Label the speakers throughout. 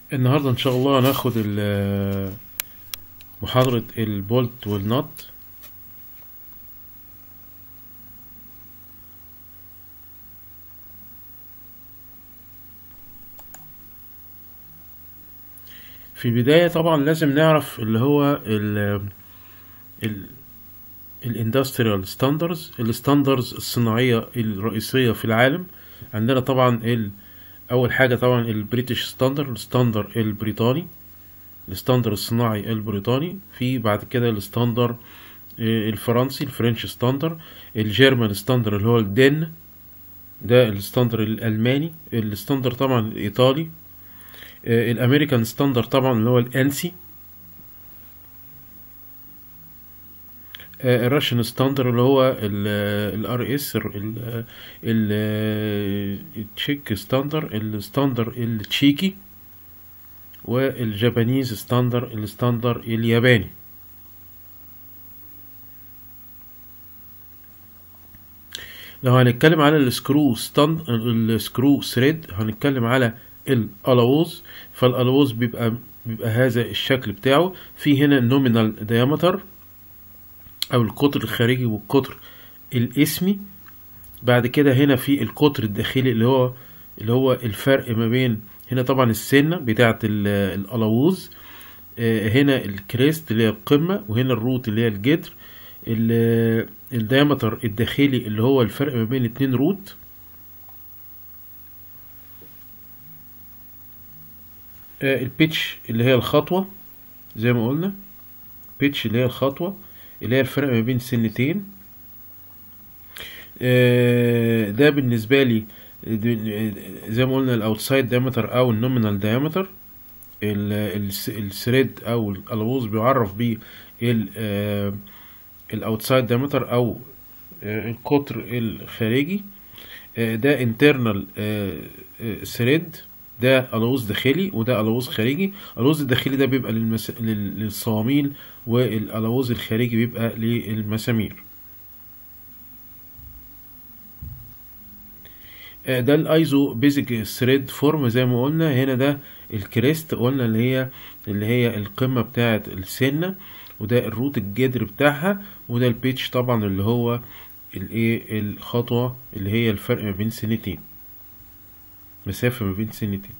Speaker 1: النهاردة إن شاء الله هناخد ال- محاضرة البولت والنط في البداية طبعا لازم نعرف اللي هو ال ال الاندستريال ستاندرز الستاندرز الصناعية الرئيسية في العالم عندنا طبعا ال أول حاجة طبعا البريتش ستاندر الستاندر البريطاني الستاندر الصناعي البريطاني في بعد كده الستاندر آه، الفرنسي الفرنش ستاندر الجيرمان ستاندر اللي هو الدن ده الستاندر الألماني الستاندر طبعا الإيطالي آه، الأمريكان ستاندر طبعا اللي هو الأنسي آه، الراشن ستاندر اللي هو الار اس التشيك ستاندر الستاندر التشيكي والجابانيز ستاندر الستاندر الياباني لو هنتكلم على السكرو ستاند السكرو ثريد هنتكلم على الالوز فالالوز بيبقى بيبقى هذا الشكل بتاعه في هنا النومينال ديامتر او القطر الخارجي والقطر الاسمي بعد كده هنا في القطر الداخلي اللي هو اللي هو الفرق ما بين هنا طبعا السنة بتاعة ال- الألاووز آه، هنا الكريست اللي هي القمة وهنا الروت اللي هي الجدر ال- الديامتر الداخلي اللي هو الفرق ما بين اتنين روت آه، البيتش اللي هي الخطوة زي ما قلنا بيتش اللي هي الخطوة اللي هي الفرق ما بين سنتين آه، ده بالنسبة لي زي ما قلنا الاوتسايد دايمتر او النومينال دايمتر الثريد او الالوز بيعرف بيه الاوتسايد دايمتر او آه، القطر الخارجي آه، ده انترنال ثريد ده الوز داخلي وده الوز خارجي الوز الداخلي ده بيبقى للمس... لل- للصواميل والالوز الخارجي بيبقى للمسامير آه، ده الايزو بيزك ثريد فورم زي ما قلنا هنا ده الكريست قلنا اللي هي اللي هي القمه بتاعه السنه وده الروت الجدر بتاعها وده البيتش طبعا اللي هو الايه الخطوه اللي هي الفرق ما بين سنتين مسافه ما بين سنتين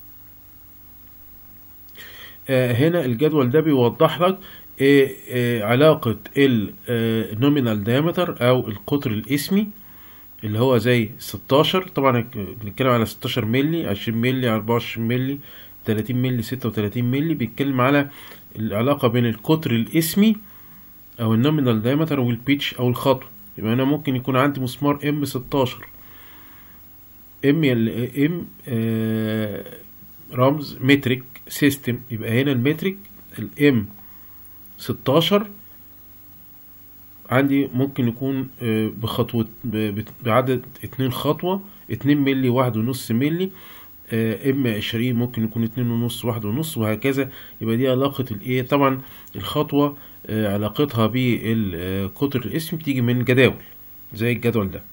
Speaker 1: آه، هنا الجدول ده بيوضح لك آه، آه، علاقة النومينال دايمتر أو القطر الاسمي اللي هو زي 16 طبعا بنتكلم على 16 ملي 20 ملي 24 ملي 30 ملي 36 ملي بيتكلم على العلاقة بين القطر الاسمي أو النومينال دايمتر والبيتش أو الخطوة يبقى أنا ممكن يكون عندي مسمار ام 16 ام ام رمز متريك سيستم يبقى هنا المتريك الام 16 عندي ممكن يكون آه، بخطوة ب- ب- بعدد اتنين خطوة اتنين ملي واحد ونص ملي ام عشرين ممكن يكون اتنين ونص واحد ونص وهكذا يبقى دي علاقة الايه طبعا الخطوة آه، علاقتها بالقطر الاسم بتيجي من جداول زي الجدول ده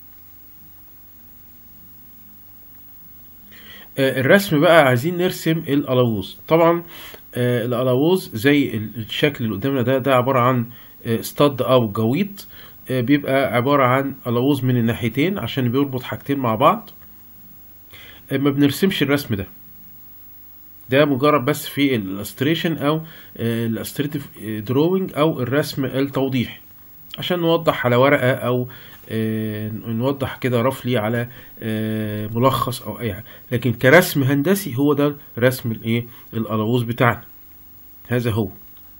Speaker 1: آه، الرسم بقى عايزين نرسم الألاووز طبعا آه، الألاووز زي ال- الشكل اللي قدامنا ده ده عبارة عن آه، ستاد أو جويط آه، بيبقى عبارة عن ألاووز من الناحيتين عشان بيربط حاجتين مع بعض آه، ما بنرسمش الرسم ده ده مجرد بس في الاستريشن او الاستريتيف دروينج او الرسم التوضيحي عشان نوضح على ورقة او آه، نوضح كده رفلي على آه، ملخص او اي حاجة لكن كرسم هندسي هو ده رسم الايه الالوز بتاعنا هذا هو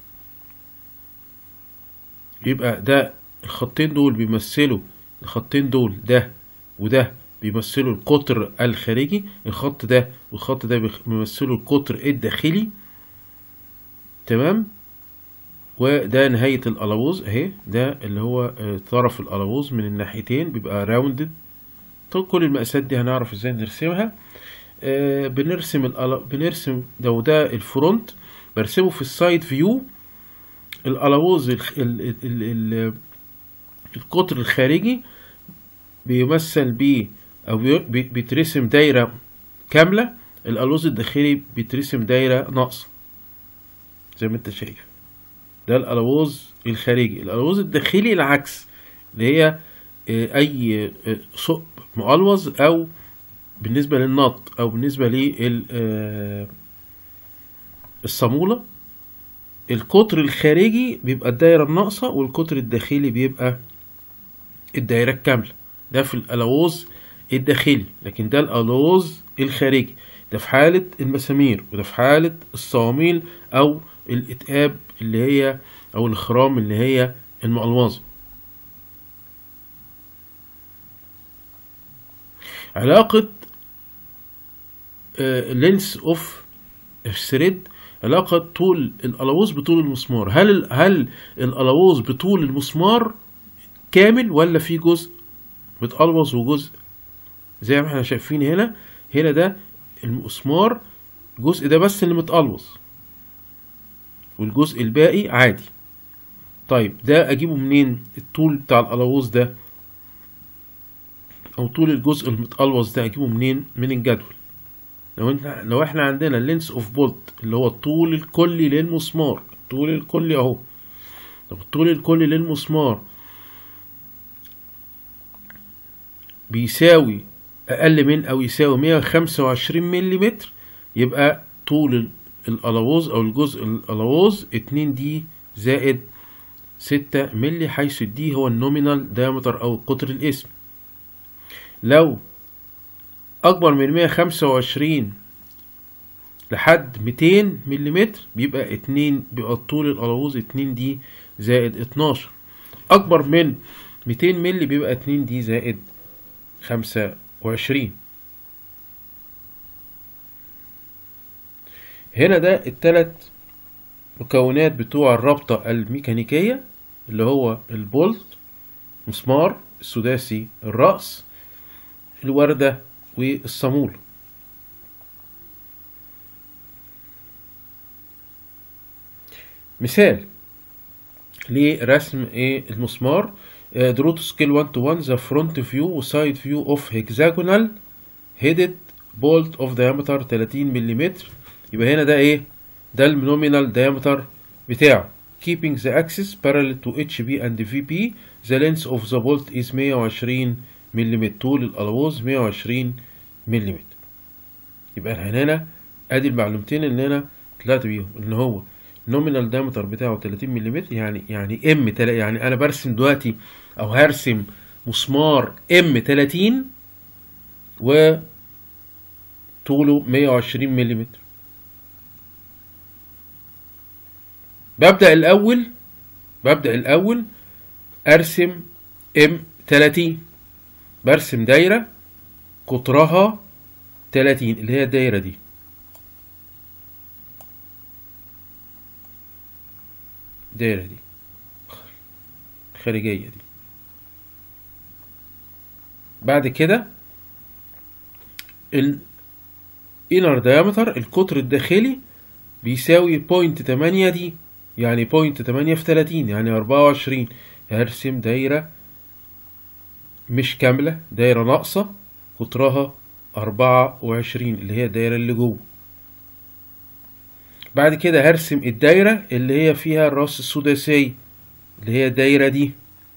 Speaker 1: يبقى ده الخطين دول بيمثلوا الخطين دول ده وده بيمثلوا القطر الخارجي الخط ده والخط ده بيخ- بيمثلوا القطر الداخلي تمام وده نهاية الألوز اهي ده اللي هو آه، طرف الألوز من الناحيتين بيبقى راوندد طب كل المقاسات دي هنعرف ازاي نرسمها آه بنرسم الأل... بنرسم ده وده الفرونت برسمه في السايد فيو الألوز الخ... ال... ال... ال... ال... القطر الخارجي بيمثل ب او بي- بي- بيترسم دايرة كاملة الالوز الداخلي بيترسم دايره ناقصه زي ما انت شايف ده الالوز الخارجي الالوز الداخلي العكس اللي هي آه، اي آه، ثقب مقلوظ او بالنسبه للنط او بالنسبه لل آه، الصاموله القطر الخارجي بيبقى الدايره الناقصه والقطر الداخلي بيبقى الدايره الكامله ده في الالوز الداخلي لكن ده الالوز الخارجي ده في حالة المسامير وده في حالة الصواميل أو الإتقاب اللي هي أو الخرام اللي هي المقلوظة علاقة لينس اوف ثريد علاقة طول القلاووز بطول المسمار هل ال- هل القلاووز بطول المسمار كامل ولا في جزء متقلوظ وجزء زي ما احنا شايفين هنا هنا ده المسمار الجزء ده بس اللي متقلوظ والجزء الباقي عادي طيب ده اجيبه منين الطول بتاع القلاووز ده او طول الجزء المتقلوظ ده اجيبه منين من الجدول لو احنا لو احنا عندنا اللينس اوف بولت اللي هو الطول الكلي للمسمار الطول الكلي اهو طب الطول الكلي للمسمار بيساوي اقل من او يساوي 125 ملم يبقى طول ال- القلاووز او الجزء القلاووز 2 دي زائد 6 ملي حيث الدي هو النومينال دايمتر او قطر الاسم لو اكبر من 125 لحد 200 ملم بيبقى 2 بيبقى طول القلاووز 2 دي زائد 12 اكبر من 200 ملي بيبقى 2 دي زائد 25 هنا ده التلات مكونات بتوع الرابطة الميكانيكية اللي هو البولت مسمار السداسي الرأس الوردة والصامول مثال لرسم ايه المسمار درو تو سكيل 1 تو 1 ذا فرونت فيو وسايد فيو اوف هيكزاجونال هيدد بولت اوف diameter 30 ملم يبقى هنا ده ايه ده النومينال diameter بتاعه keeping the axis parallel to HB and VP the length of the bolt is 120 ملم طول القلاووز 120 ملم يبقى احنا هنا ادي المعلومتين اللي انا طلعت بيهم ان هو نومينال دايمتر بتاعه 30 ملم يعني يعني ام يعني انا برسم دلوقتي او هرسم مسمار ام 30 و طوله 120 ملم ببدأ الأول ببدأ الأول أرسم ام 30 برسم دايرة قطرها 30 اللي هي الدايرة دي الدايرة دي الخارجية دي بعد كده ال inner diameter القطر الداخلي بيساوي بوينت تمانية دي يعني بوينت تمانية في تلاتين يعني أربعة وعشرين هرسم دايرة مش كاملة دايرة ناقصة قطرها أربعة وعشرين اللي هي الدايرة اللي جوه بعد كده هرسم الدايرة اللي هي فيها الراس السداسية اللي هي الدايرة دي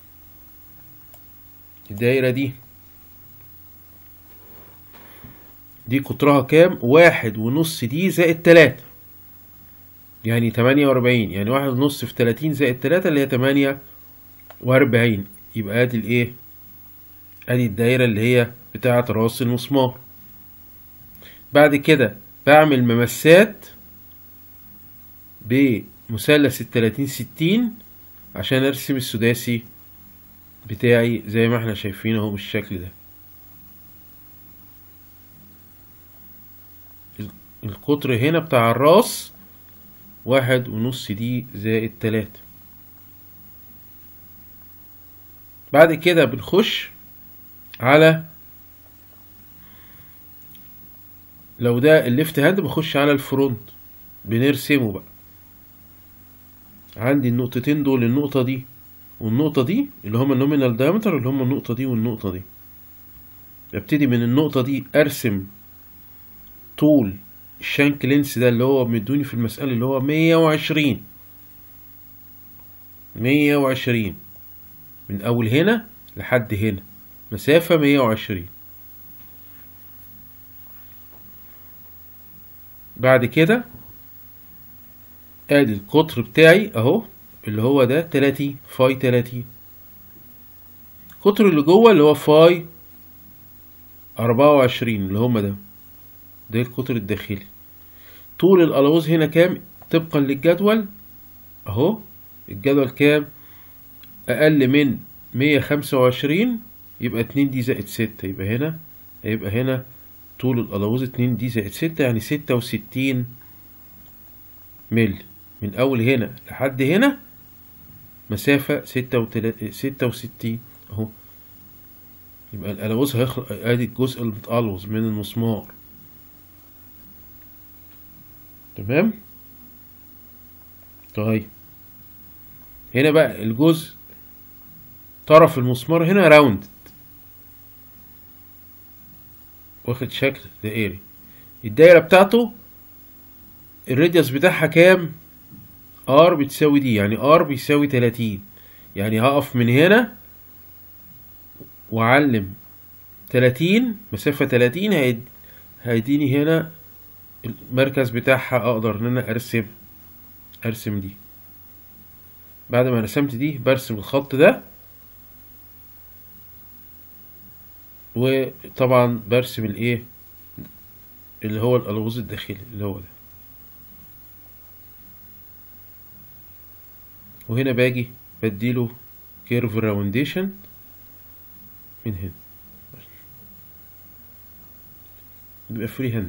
Speaker 1: الدايرة دي دي قطرها كام واحد ونص دي زائد تلاتة يعني تمانية وأربعين يعني واحد ونص في تلاتين زائد تلاتة اللي هي تمانية وأربعين يبقى ادي الايه ادي الدايرة اللي هي بتاعة راس المسمار بعد كده بعمل ممسات بمثلث التلاتين ستين عشان ارسم السداسي بتاعي زي ما احنا شايفين اهو بالشكل ده القطر هنا بتاع الراس واحد ونص دي زائد تلاتة بعد كده بنخش على لو ده الليفت هاند بخش على الفرونت بنرسمه بقى عندي النقطتين دول النقطة دي والنقطة دي اللي هما النومينال دايمتر اللي هما النقطة دي والنقطة دي ابتدي من النقطة دي ارسم طول الشانك لينس ده اللي هو مدوني في المسألة اللي هو مية وعشرين مية وعشرين من أول هنا لحد هنا مسافة مية وعشرين بعد كده ادي القطر بتاعي اهو اللي هو ده تلاتين فاي تلاتين القطر اللي جوه اللي هو فاي أربعة وعشرين اللي هما ده ده القطر الداخلي طول الألوز هنا كام طبقا للجدول اهو الجدول كام أقل من مية خمسة وعشرين يبقى اتنين دي زائد ستة يبقى هنا هيبقى هنا طول الألوز اتنين دي زائد ستة يعني ستة وستين ملي من أول هنا لحد هنا مسافة ستة وتلاتين ستة وستين أهو يبقى الألوز هيخلق أدي الجزء المتقلوز من المسمار تمام طيب هنا بقى الجزء طرف المسمار هنا راوند واخد شكل دائري الدايرة بتاعته الراديوس بتاعها كام ار بتساوي دي يعني ار بيساوي تلاتين يعني هقف من هنا واعلم تلاتين مسافة تلاتين هيد... هيديني هنا المركز بتاعها اقدر ان انا ارسم ارسم دي بعد ما رسمت دي برسم الخط ده وطبعا برسم الايه اللي هو الالغوز الداخلي اللي هو ده وهنا باجي بديله كيرف راونديشن من هنا بيبقى فري هاند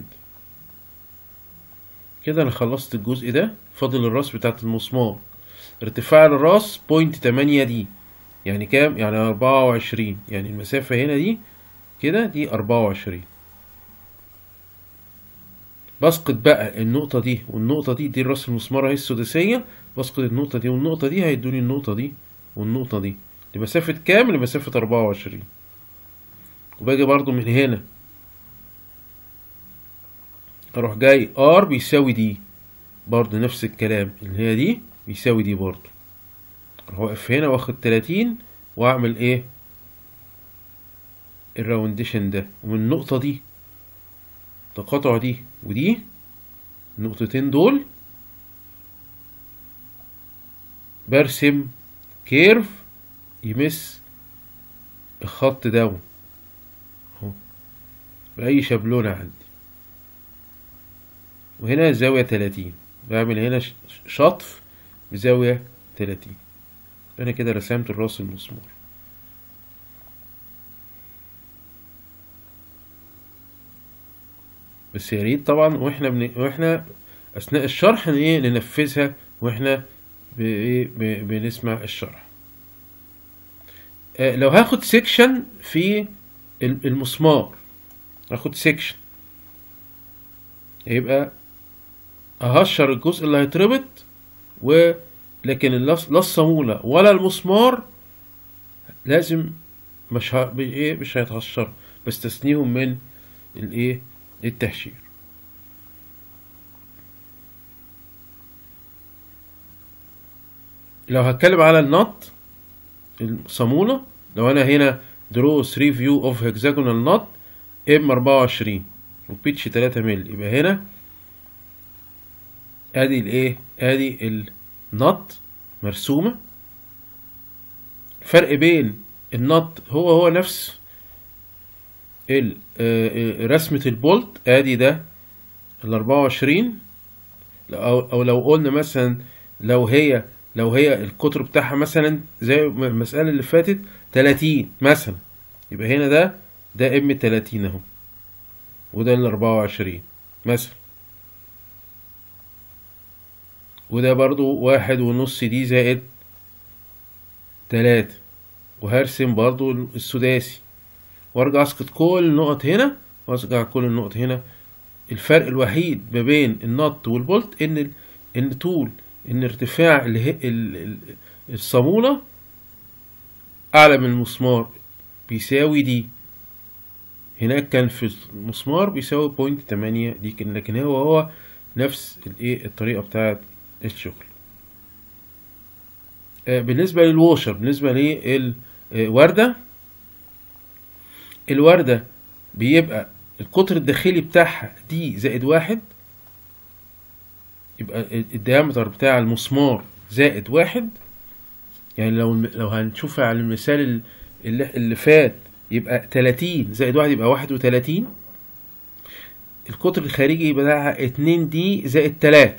Speaker 1: كده انا خلصت الجزء ده فاضل الراس بتاعت المسمار ارتفاع الراس بوينت تمانية دي يعني كام يعني أربعة وعشرين يعني المسافة هنا دي كده دي أربعة وعشرين بسقط بقى النقطة دي والنقطة دي دي الراس المسمار اهي السداسية بسقط النقطة دي والنقطة دي هيدوني النقطة دي والنقطة دي لمسافة كام لمسافة أربعة وعشرين وباجي برضو من هنا اروح جاي ار بيساوي دي برضو نفس الكلام اللي هي دي بيساوي دي برضو اروح واقف هنا واخد تلاتين واعمل ايه الراونديشن ده ومن النقطة دي تقاطع دي ودي النقطتين دول برسم كيرف يمس الخط ده اهو بأي شابلونة عندي وهنا زاوية تلاتين بعمل هنا شطف بزاوية تلاتين أنا كده رسمت الراس المسمار بس يا ريت طبعا واحنا بن... واحنا اثناء الشرح ايه ننفذها واحنا ب... ب... بنسمع الشرح آه لو هاخد سيكشن في المسمار هاخد سيكشن يبقى اهشر الجزء اللي هيتربط و لكن لا الصامولة ولا المسمار لازم مش ه... ايه مش هيتهشر بستثنيهم من الايه التهشير لو هتكلم على النط الصامولة لو انا هنا درو 3 فيو اوف هكزاجونال نوت ام 24 وبيتش 3 مل يبقى هنا ادي الايه ادي النط مرسومة الفرق بين النط هو هو نفس رسمة البولت ادي ده ال 24 او لو قلنا مثلا لو هي لو هي القطر بتاعها مثلا زي المسألة اللي فاتت 30 مثلا يبقى هنا ده ده ام 30 اهو وده ال 24 مثلا وده برضو واحد ونص دي زائد تلاتة وهرسم برضو السداسي وارجع اسقط كل النقط هنا وارجع كل النقط هنا الفرق الوحيد ما بين النط والبولت ان ان طول ان ارتفاع الصامولة اعلى من المسمار بيساوي دي هناك كان في المسمار بيساوي بوينت تمانية دي كان لكن هو هو نفس الايه الطريقة بتاعت الشغل آه، بالنسبة للوشر بالنسبة للوردة الوردة بيبقى القطر الداخلي بتاعها دي زائد واحد يبقى الديامتر بتاع المسمار زائد واحد يعني لو لو هنشوف على المثال اللي, اللي فات يبقى 30 زائد واحد يبقى واحد وتلاتين القطر الخارجي بتاعها اتنين دي زائد تلاتة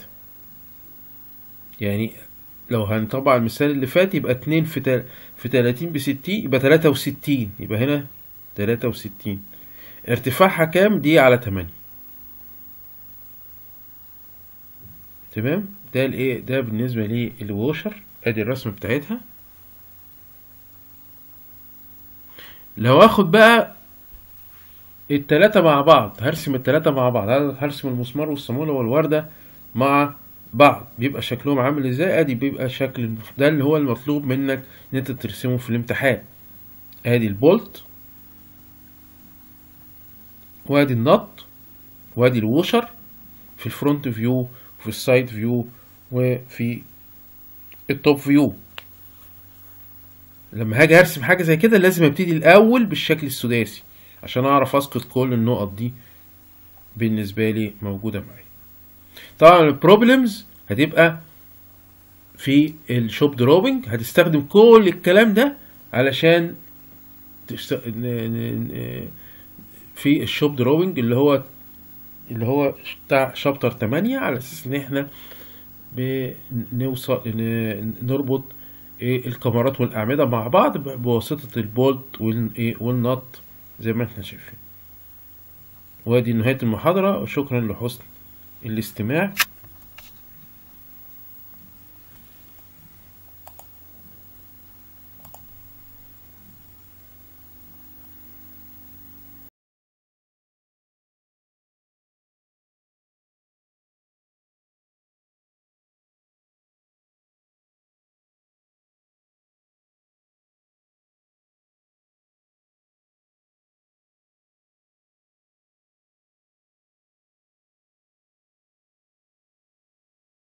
Speaker 1: يعني لو هنطبق المثال اللي فات يبقى اتنين في تل... في تلاتين بستين يبقى تلاتة وستين يبقى هنا تلاتة وستين ارتفاعها كام دي على تمانية تمام ده الايه ده بالنسبة للوشر ادي الرسمة بتاعتها لو اخد بقى التلاتة مع بعض هرسم التلاتة مع بعض هرسم المسمار والصامولة والوردة مع بعض بيبقى شكلهم عامل ازاي ادي بيبقى شكل ده اللي هو المطلوب منك ان انت ترسمه في الامتحان ادي البولت وادي النط وادي الوشر في الفرونت فيو وفي السايد فيو وفي التوب فيو لما هاجي ارسم حاجه زي كده لازم ابتدي الاول بالشكل السداسي عشان اعرف اسقط كل النقط دي بالنسبه لي موجوده معايا طبعا البروبلمز هتبقى في الشوب دروبنج هتستخدم كل الكلام ده علشان تشت... في الشوب دروبنج اللي هو اللي هو بتاع شابتر 8 على اساس ان احنا بنوصل نربط الكاميرات والاعمده مع بعض بواسطه البولت والنط زي ما احنا شايفين وادي نهايه المحاضره وشكرا لحسن الاستماع